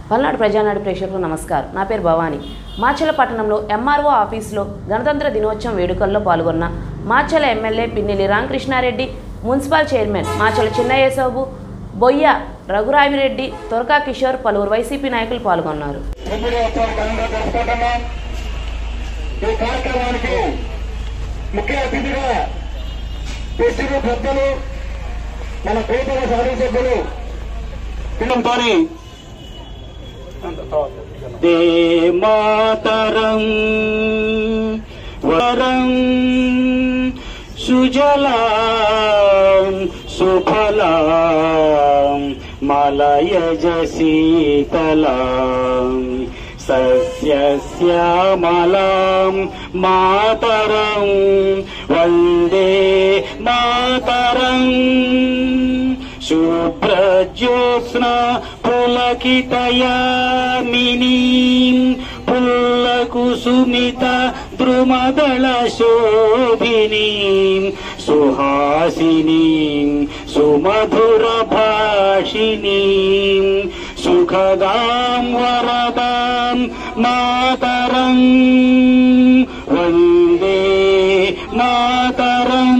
పల్నాడు ప్రజానాడు ప్రేక్షకులకు నమస్కారం నా పేరు భవాని మాచల పట్టణంలో ఎంఆర్ఓ ఆఫీసులో గణతంత్ర దినోత్సవం వేడుకల్లో పాల్గొన్న Macherla MLA Pinnelli Ramakrishna Reddy municipal chairman Macherla చిన్నయేసబాబు బొయ్య రఘురామిరెడ్డి తొరకా కిషోర్ పలువురు వైసీపీ నాయకులు పాల్గొన్నారు తొమ్మిది వస్తారు ఘనంగా జరుపుకుంటున్నాం ఈ కార్యక్రమానికి ముఖ్య అతిథిగా పిచ్చిరు పెద్దలు మన పేదల సాధన సభ్యులు పిల్లలతోని దే మాతరం వరం సుజలాం సుఫలాం మలయజ శీతలాం సస్యశ్యామలాం మాతరం వందే మాతరం శుభ్రజ్యోత్స్న పులకితయామినీ పుల్లకుసుమిత ద్రుమదళ శోభినీ సుహాసినీ సుమధుర భాషినీ సుఖదాం వరదాం మాతరం వందే మాతరం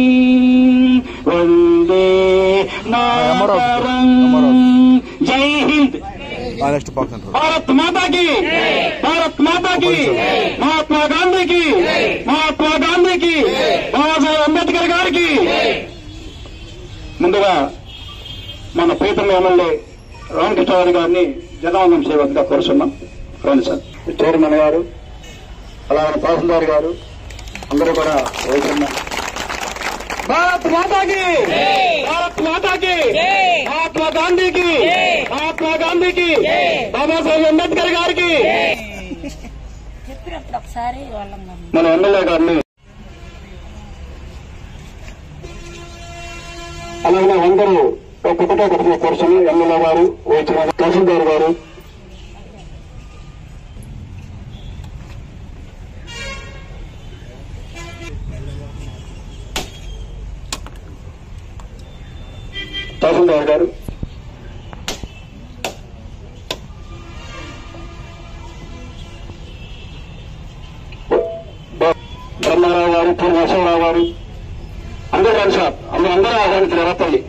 వందే మాతరం జై హింద్ నెక్స్ట్ బాక్స్ అంటారు భారత్ మాతా కి భారత్ మాతా కి మహాత్మా గాంధీకి మహాత్మా గాంధీకి బాబాసాహెబ్ అంబేద్కర్ గారికి ముందుగా మన ప్రీతం ఎమ్మెల్యే రామకృష్ణారెడ్డి గారిని జనవందం సేవకుగా కోరుతున్నాం రండి సార్ చైర్మన్ గారు అలాగే తహసీల్దార్ గారు అందరూ కూడా వేసున్నాం భారత్ మాతాకి భారత్ మాతాకి మహాత్మా గాంధీకి మహాత్మా గాంధీకి బాబాసాహెబ్ అంబేద్కర్ గారికి చెప్పినప్పుడు ఒకసారి వాళ్ళమ్మ మన ఎమ్మెల్యే గారిని అలాగే అందరూ ఒకటే ఒకటి కూర్చొని ఎమ్మెల్యే గారు వచ్చిన తహసీల్దార్ గారు తహసీల్దార్ గారు బ్రహ్మారావు గారు పూర్ణేశ్వరరావు గారు అందరూ రండి సార్ అందరూ అందరూ ఆహ్వానించారు ఎర్రపల్లి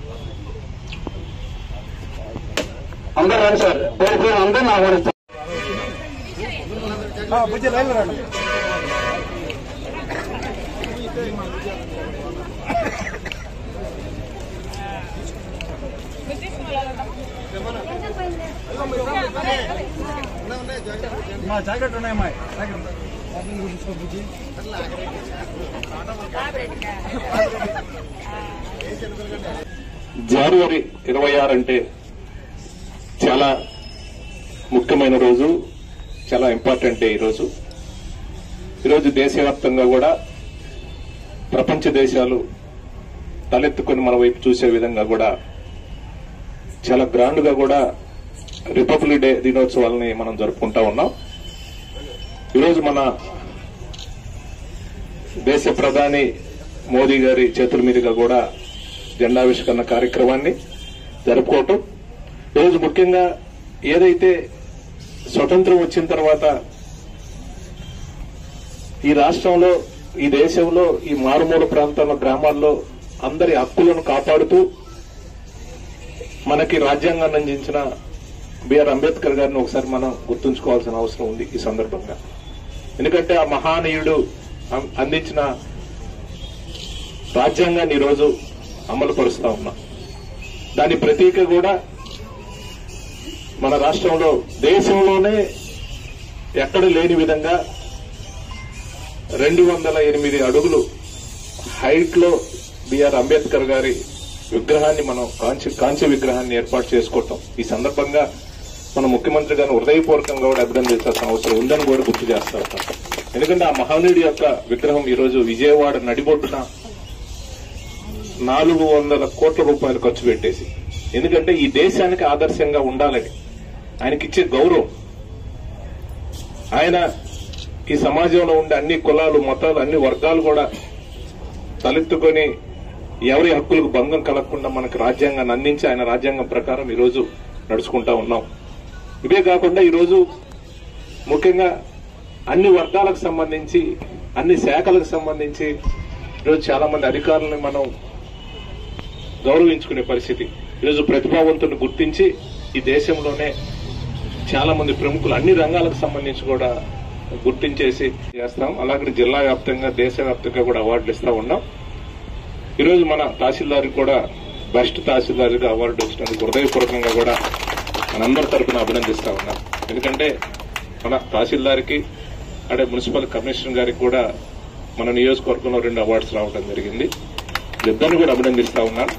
అందరూ రండి సార్ పేరు పేరు అందరిని ఆహ్వానిస్తారు బుజ్జి లైన్ రండి మా జాకెట్ ఉన్నాయమ్మా జాకెట్ తీసుకో బుజ్జి జనవరి ఇరవై ఆరు అంటే చాలా ముఖ్యమైన రోజు చాలా ఇంపార్టెంట్ డే ఈరోజు ఈరోజు దేశవ్యాప్తంగా కూడా ప్రపంచ దేశాలు తలెత్తుకొని మన వైపు చూసే విధంగా కూడా చాలా గ్రాండ్ గా కూడా రిపబ్లిక్ డే దినోత్సవాలని మనం జరుపుకుంటా ఉన్నాం ఈరోజు మన దేశ ప్రధాని మోదీ గారి చేతుల మీదుగా కూడా జెండావిష్కరణ కార్యక్రమాన్ని జరుపుకోవటం ఈరోజు ముఖ్యంగా ఏదైతే స్వతంత్రం వచ్చిన తర్వాత ఈ రాష్ట్రంలో ఈ దేశంలో ఈ మారుమూల ప్రాంతాల్లో గ్రామాల్లో అందరి హక్కులను కాపాడుతూ మనకి రాజ్యాంగాన్ని అందించిన బిఆర్ అంబేద్కర్ గారిని ఒకసారి మనం గుర్తుంచుకోవాల్సిన అవసరం ఉంది ఈ సందర్భంగా ఎందుకంటే ఆ మహానీయుడు అం- అందించిన రాజ్యాంగాన్ని ఈరోజు అమలు పరుస్తా ఉన్నాం దాని ప్రతీక కూడా మన రాష్ట్రంలో దేశంలోనే ఎక్కడ లేని విధంగా రెండు వందల ఎనిమిది అడుగులు హైట్ లో బిఆర్ అంబేద్కర్ గారి విగ్రహాన్ని మనం కాంచి కాంస్య విగ్రహాన్ని ఏర్పాటు చేసుకోవటం ఈ సందర్భంగా మన ముఖ్యమంత్రి గారిని హృదయపూర్వకంగా కూడా అభినందించాల్సిన అవసరం ఉందని కూడా గుర్తు చేస్తా ఉంటాం ఎందుకంటే ఆ మహనీయుడి యొక్క విగ్రహం ఈ రోజు విజయవాడ నడిబొడ్డున నాలుగు వందల కోట్ల రూపాయలు ఖర్చు పెట్టేసి ఎందుకంటే ఈ దేశానికి ఆదర్శంగా ఉండాలని ఆయనకిచ్చే గౌరవం ఆయన ఈ సమాజంలో ఉండే అన్ని కులాలు మతాలు అన్ని వర్గాలు కూడా తలెత్తుకొని ఎవరి హక్కులకు భంగం కలగకుండా మనకు రాజ్యాంగాన్ని అందించి ఆయన రాజ్యాంగం ప్రకారం ఈరోజు నడుచుకుంటా ఉన్నాం ఇదే కాకుండా ఈరోజు ముఖ్యంగా అన్ని వర్గాలకు సంబంధించి అన్ని శాఖలకు సంబంధించి ఈరోజు చాలా మంది అధికారులను మనం గౌరవించుకునే పరిస్థితి ఈరోజు ప్రతిభావంతులను గుర్తించి ఈ దేశంలోనే చాలా మంది ప్రముఖులు అన్ని రంగాలకు సంబంధించి కూడా గుర్తించేసి చేస్తాం అలాగే జిల్లా వ్యాప్తంగా దేశవ్యాప్తంగా కూడా అవార్డులు ఇస్తా ఉన్నాం ఈరోజు మన తహసీల్దార్కి కూడా బెస్ట్ తహసీల్దార్గా అవార్డు వచ్చినందుకు హృదయపూర్వకంగా కూడా మనందరి తరపున అభినందిస్తా ఉన్నాం ఎందుకంటే మన తహసీల్దార్కి అదే మున్సిపల్ కమిషనర్ గారికి కూడా మన నియోజకవర్గంలో రెండు అవార్డ్స్ రావడం జరిగింది ఇద్దరిని కూడా అభినందిస్తా ఉన్నాను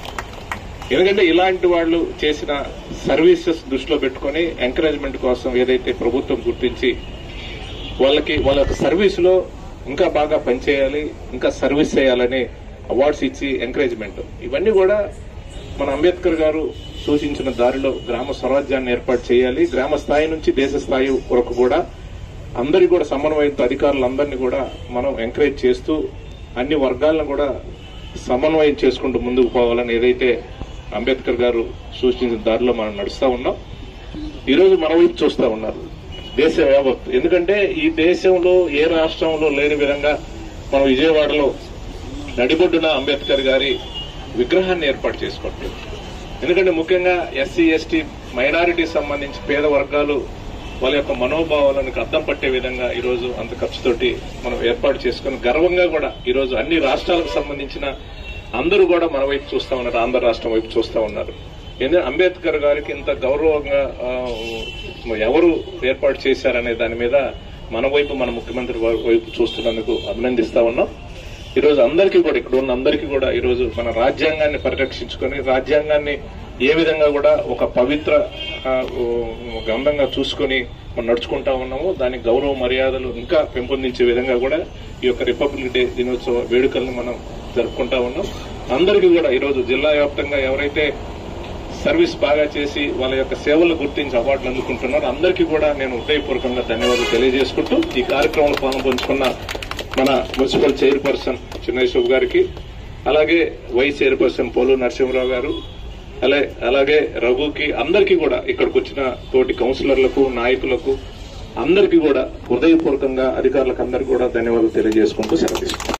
ఎందుకంటే ఇలాంటి వాళ్ళు చేసిన సర్వీసెస్ దృష్టిలో పెట్టుకొని ఎంకరేజ్మెంట్ కోసం ఏదైతే ప్రభుత్వం గుర్తించి వాళ్ళకి వాళ్ళ యొక్క సర్వీస్ లో ఇంకా బాగా పనిచేయాలి ఇంకా సర్వీస్ చేయాలని అవార్డ్స్ ఇచ్చి ఎంకరేజ్మెంట్ ఇవన్నీ కూడా మన అంబేద్కర్ గారు సూచించిన దారిలో గ్రామ స్వరాజ్యాన్ని ఏర్పాటు చేయాలి గ్రామ స్థాయి నుంచి దేశ స్థాయి వరకు కూడా అందరి కూడా సమన్వయంతో అధికారులందరినీ కూడా మనం ఎంకరేజ్ చేస్తూ అన్ని వర్గాలను కూడా సమన్వయం చేసుకుంటూ ముందుకు పోవాలని ఏదైతే అంబేద్కర్ గారు సూచించిన దారిలో మనం నడుస్తా ఉన్నాం ఈ రోజు మన వైపు చూస్తా ఉన్నారు దేశ యావత్ ఎందుకంటే ఈ దేశంలో ఏ రాష్ట్రంలో లేని విధంగా మనం విజయవాడలో నడిబొడ్డున అంబేద్కర్ గారి విగ్రహాన్ని ఏర్పాటు చేసుకోవట్లేదు ఎందుకంటే ముఖ్యంగా ఎస్సీ ఎస్టీ మైనారిటీ సంబంధించి పేద వర్గాలు వాళ్ళ యొక్క మనోభావాలను అద్దం పట్టే విధంగా ఈ రోజు అంత ఖర్చుతోటి మనం ఏర్పాటు చేసుకుని గర్వంగా కూడా ఈ రోజు అన్ని రాష్ట్రాలకు సంబంధించిన అందరూ కూడా మన వైపు చూస్తా ఉన్నారు ఆంధ్ర రాష్ట్రం వైపు చూస్తా ఉన్నారు ఎందుకంటే అంబేద్కర్ గారికి ఇంత గౌరవంగా ఆ, ఎవరు ఏర్పాటు చేశారనే దాని మీద మన వైపు మన ముఖ్యమంత్రి వారి వైపు చూస్తున్నందుకు అభినందిస్తా ఉన్నాం ఈ రోజు అందరికీ కూడా ఇక్కడ ఉన్న అందరికీ కూడా ఈ రోజు మన రాజ్యాంగాన్ని పరిరక్షించుకొని రాజ్యాంగాన్ని ఏ విధంగా కూడా ఒక పవిత్ర ఆ, ఓ, గ్రంథంగా చూసుకొని మనం నడుచుకుంటా ఉన్నామో దాని గౌరవ మర్యాదలు ఇంకా పెంపొందించే విధంగా కూడా ఈ యొక్క రిపబ్లిక్ డే దినోత్సవ వేడుకలను మనం జరుపుకుంటా ఉన్నాం అందరికీ కూడా ఈ రోజు జిల్లా వ్యాప్తంగా ఎవరైతే సర్వీస్ బాగా చేసి వాళ్ళ యొక్క సేవలు గుర్తించి అవార్డులు అందుకుంటున్నారు అందరికీ కూడా నేను హృదయపూర్వకంగా ధన్యవాదాలు తెలియజేసుకుంటూ ఈ కార్యక్రమంలో పాల్పంచుకున్న మన మున్సిపల్ చైర్పర్సన్ చిన్నయ్య గారికి అలాగే వైస్ చైర్పర్సన్ పోలు నరసింహరావు గారు అలాగే అలాగే రఘుకి అందరికీ కూడా ఇక్కడికి వచ్చిన తోటి కౌన్సిలర్లకు నాయకులకు అందరికీ కూడా హృదయపూర్వకంగా అధికారులకు అందరికీ కూడా ధన్యవాదాలు తెలియజేసుకుంటూ సెలవు తీసుకుంటాం